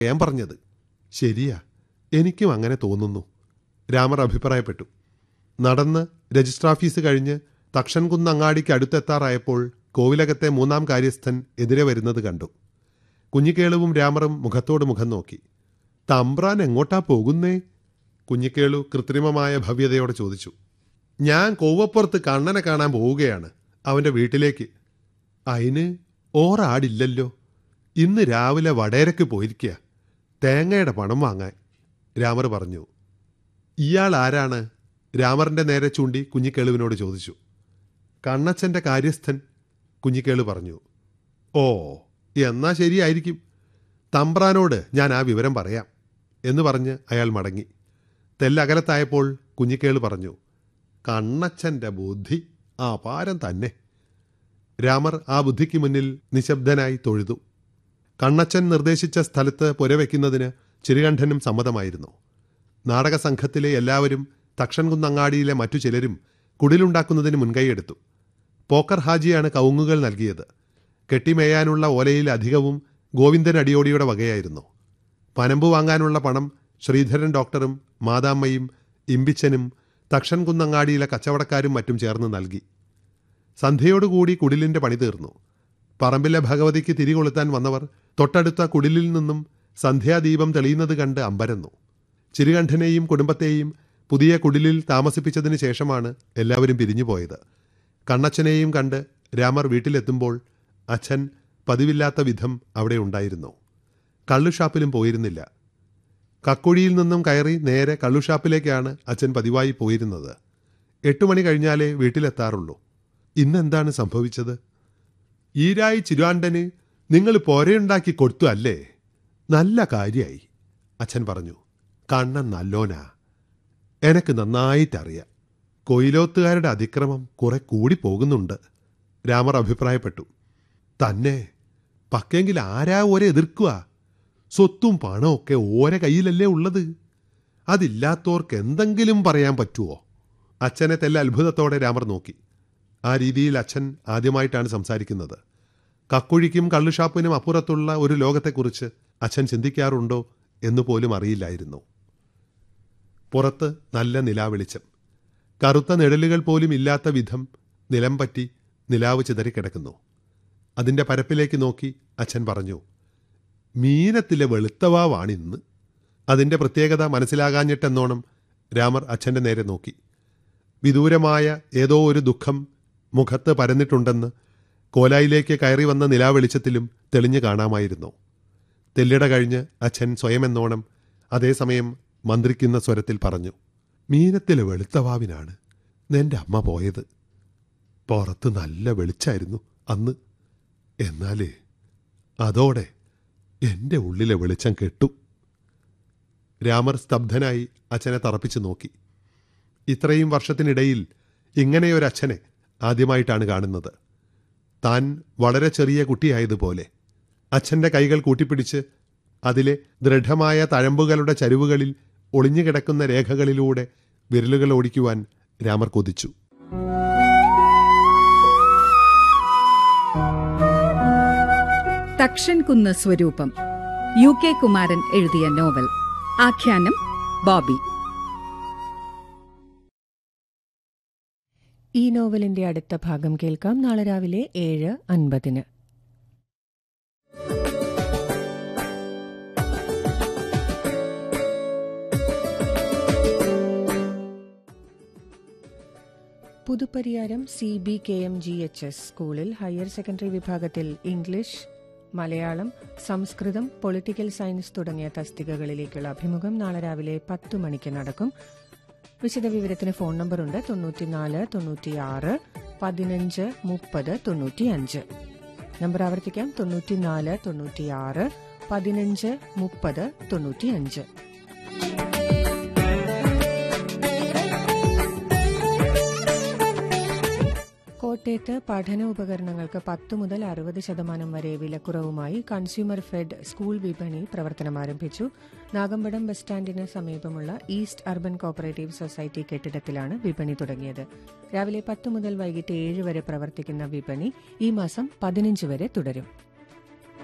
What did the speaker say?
ഞാൻ പറഞ്ഞത് ശരിയാ എനിക്കും അങ്ങനെ തോന്നുന്നു രാമർ അഭിപ്രായപ്പെട്ടു നടന്ന് രജിസ്റ്റർ ഓഫീസ് കഴിഞ്ഞ് തക്ഷൻകുന്ന് അങ്ങാടിക്ക് അടുത്തെത്താറായപ്പോൾ കോവിലകത്തെ മൂന്നാം കാര്യസ്ഥൻ എതിരെ വരുന്നത് കണ്ടു കുഞ്ഞിക്കേളുവും രാമറും മുഖത്തോട് മുഖം നോക്കി തമ്പ്രാൻ എങ്ങോട്ടാ പോകുന്നേ കുഞ്ഞിക്കേളു കൃത്രിമമായ ഭവ്യതയോടെ ചോദിച്ചു ഞാൻ കോവപ്പുറത്ത് കണ്ണനെ കാണാൻ പോവുകയാണ് അവൻ്റെ വീട്ടിലേക്ക് അതിന് ഓറാടില്ലല്ലോ ഇന്ന് രാവിലെ വടേരക്ക് പോയിരിക്കുക തേങ്ങയുടെ പണം വാങ്ങാൻ രാമർ പറഞ്ഞു ഇയാൾ ആരാണ് രാമറിന്റെ നേരെ ചൂണ്ടി കുഞ്ഞിക്കേളുവിനോട് ചോദിച്ചു കണ്ണച്ചന്റെ കാര്യസ്ഥൻ കുഞ്ഞിക്കേളു പറഞ്ഞു ഓ എന്നാ ശരിയായിരിക്കും തമ്പ്രാനോട് ഞാൻ ആ വിവരം പറയാം എന്ന് പറഞ്ഞ് അയാൾ മടങ്ങി തെല്ലകലത്തായപ്പോൾ കുഞ്ഞിക്കേളു പറഞ്ഞു കണ്ണച്ചന്റെ ബുദ്ധി അപാരം തന്നെ രാമർ ആ ബുദ്ധിക്ക് മുന്നിൽ നിശബ്ദനായി തൊഴുതു കണ്ണച്ചൻ നിർദ്ദേശിച്ച സ്ഥലത്ത് പുരവെക്കുന്നതിന് ചിരുകണ്ഠനും സമ്മതമായിരുന്നു നാടക സംഘത്തിലെ എല്ലാവരും തക്ഷൻകുന്നങ്ങാടിയിലെ മറ്റു ചിലരും കുടിലുണ്ടാക്കുന്നതിന് മുൻകൈയെടുത്തു പോക്കർ ഹാജിയാണ് കവുങ്ങുകൾ നൽകിയത് കെട്ടിമേയാനുള്ള ഓലയിൽ അധികവും ഗോവിന്ദൻ അടിയോടിയുടെ വകയായിരുന്നു പനമ്പ് വാങ്ങാനുള്ള പണം ശ്രീധരൻ ഡോക്ടറും മാതാമ്മയും ഇമ്പിച്ചനും തക്ഷൻകുന്നങ്ങാടിയിലെ കച്ചവടക്കാരും മറ്റും ചേർന്ന് നൽകി സന്ധ്യയോടുകൂടി കുടിലിന്റെ പണി തീർന്നു പറമ്പിലെ ഭഗവതിക്ക് തിരികൊളുത്താൻ വന്നവർ തൊട്ടടുത്ത കുടിലിൽ നിന്നും സന്ധ്യാദീപം തെളിയുന്നത് കണ്ട് അമ്പരന്നു ചിരുകണ്ഠനെയും കുടുംബത്തെയും പുതിയ കുടിലിൽ താമസിപ്പിച്ചതിന് ശേഷമാണ് എല്ലാവരും പിരിഞ്ഞുപോയത് കണ്ണച്ചനെയും കണ്ട് രാമർ വീട്ടിലെത്തുമ്പോൾ അച്ഛൻ പതിവില്ലാത്ത വിധം അവിടെ ഉണ്ടായിരുന്നു കള്ളുഷാപ്പിലും പോയിരുന്നില്ല കക്കുഴിയിൽ നിന്നും കയറി നേരെ കള്ളുഷാപ്പിലേക്കാണ് അച്ഛൻ പതിവായി പോയിരുന്നത് എട്ടു മണി കഴിഞ്ഞാലേ വീട്ടിലെത്താറുള്ളൂ ഇന്നെന്താണ് സംഭവിച്ചത് ഈരായി ചിരുവാണ്ടന് നിങ്ങൾ പോരയുണ്ടാക്കി കൊടുത്തു അല്ലേ നല്ല കാര്യായി അച്ഛൻ പറഞ്ഞു കണ്ണൻ നല്ലോനാ എനക്ക് നന്നായിട്ടറിയാം കൊയിലോത്തുകാരുടെ അതിക്രമം കുറെ കൂടി പോകുന്നുണ്ട് രാമർ അഭിപ്രായപ്പെട്ടു തന്നെ പക്കെങ്കിൽ ആരാ ഓരെ എതിർക്കുക സ്വത്തും പണമൊക്കെ ഓരെ കയ്യിലല്ലേ ഉള്ളത് അതില്ലാത്തവർക്ക് എന്തെങ്കിലും പറയാൻ പറ്റുമോ അച്ഛനെ തെല്ല അത്ഭുതത്തോടെ രാമർ നോക്കി ആ രീതിയിൽ അച്ഛൻ ആദ്യമായിട്ടാണ് സംസാരിക്കുന്നത് കക്കുഴിക്കും കള്ളുഷാപ്പിനും അപ്പുറത്തുള്ള ഒരു ലോകത്തെക്കുറിച്ച് അച്ഛൻ ചിന്തിക്കാറുണ്ടോ എന്ന് പോലും അറിയില്ലായിരുന്നു പുറത്ത് നല്ല നിലാവെളിച്ചം കറുത്ത നിഴലുകൾ പോലും ഇല്ലാത്ത വിധം നിലം പറ്റി നിലാവ് ചിതറിക്കിടക്കുന്നു അതിൻ്റെ പരപ്പിലേക്ക് നോക്കി അച്ഛൻ പറഞ്ഞു മീനത്തിലെ വെളുത്തവാവാണിന്ന് അതിൻ്റെ പ്രത്യേകത മനസ്സിലാകാഞ്ഞിട്ടെന്നോണം രാമർ അച്ഛൻ്റെ നേരെ നോക്കി വിദൂരമായ ഏതോ ഒരു ദുഃഖം മുഖത്ത് പരന്നിട്ടുണ്ടെന്ന് കോലായിലേക്ക് കയറി വന്ന നിലാവെളിച്ചത്തിലും തെളിഞ്ഞു കാണാമായിരുന്നു തെല്ലിട കഴിഞ്ഞ് അച്ഛൻ സ്വയമെന്നോണം അതേസമയം മന്ത്രിക്കുന്ന സ്വരത്തിൽ പറഞ്ഞു മീനത്തിലെ വെളുത്തവാവിനാണ് നിന്റെ അമ്മ പോയത് പുറത്ത് നല്ല വെളിച്ചായിരുന്നു അന്ന് എന്നാലേ അതോടെ എൻ്റെ ഉള്ളിലെ വെളിച്ചം കെട്ടു രാമർ സ്തബ്ധനായി അച്ഛനെ തറപ്പിച്ചു നോക്കി ഇത്രയും വർഷത്തിനിടയിൽ ഇങ്ങനെയൊരച്ഛനെ ആദ്യമായിട്ടാണ് കാണുന്നത് താൻ വളരെ ചെറിയ കുട്ടിയായതുപോലെ അച്ഛൻ്റെ കൈകൾ കൂട്ടിപ്പിടിച്ച് അതിലെ ദൃഢമായ തഴമ്പുകളുടെ ചരിവുകളിൽ ഒളിഞ്ഞുകിടക്കുന്ന രേഖകളിലൂടെ വിരലുകൾ ഓടിക്കുവാൻ രാമർ കൊതിച്ചു തക്ഷൻകുന്ന് സ്വരൂപം യു കെ കുമാരൻ എഴുതിയ നോവൽ ആഖ്യാനം ബോബി ഈ നോവലിന്റെ അടുത്ത ഭാഗം കേൾക്കാം നാളെ രാവിലെ ഏഴ് അൻപതിന് Puthupariyaram C B K M G H S സ്കൂളിൽ ഹയർ സെക്കൻഡറി വിഭാഗത്തിൽ English Malayalam Sanskrit political science തുടങ്ങിയ തസ്തികകളിലേക്കുള്ള അഭിമുഖം നാളെ രാവിലെ പത്ത് മണിക്ക് നടക്കും വിശദവിവരത്തിന് ഫോൺ നമ്പറുണ്ട് തൊണ്ണൂറ്റിനാല് തൊണ്ണൂറ്റിയാറ് പതിനഞ്ച് മുപ്പത് തൊണ്ണൂറ്റിയഞ്ച് നമ്പർ ആവർത്തിക്കാം തൊണ്ണൂറ്റിനാല് തൊണ്ണൂറ്റിയാറ് പതിനഞ്ച് മുപ്പത് തൊണ്ണൂറ്റിയഞ്ച് കോട്ടയത്ത് പഠന ഉപകരണങ്ങൾക്ക് പത്ത് മുതൽ അറുപത് ശതമാനം വരെ വിലക്കുറവുമായി കൺസ്യൂമർ ഫെഡ് സ്കൂൾ വിപണി പ്രവർത്തനം ആരംഭിച്ചു നാഗമ്പടം ബസ് സ്റ്റാൻഡിന് സമീപമുള്ള ഈസ്റ്റ് അർബൻ കോപ്പറേറ്റീവ് സൊസൈറ്റി കെട്ടിടത്തിലാണ് വിപണി തുടങ്ങിയത് രാവിലെ പത്ത് മുതൽ വൈകിട്ട് ഏഴ് വരെ പ്രവർത്തിക്കുന്ന വിപണി ഈ മാസം പതിനഞ്ച് വരെ തുടരും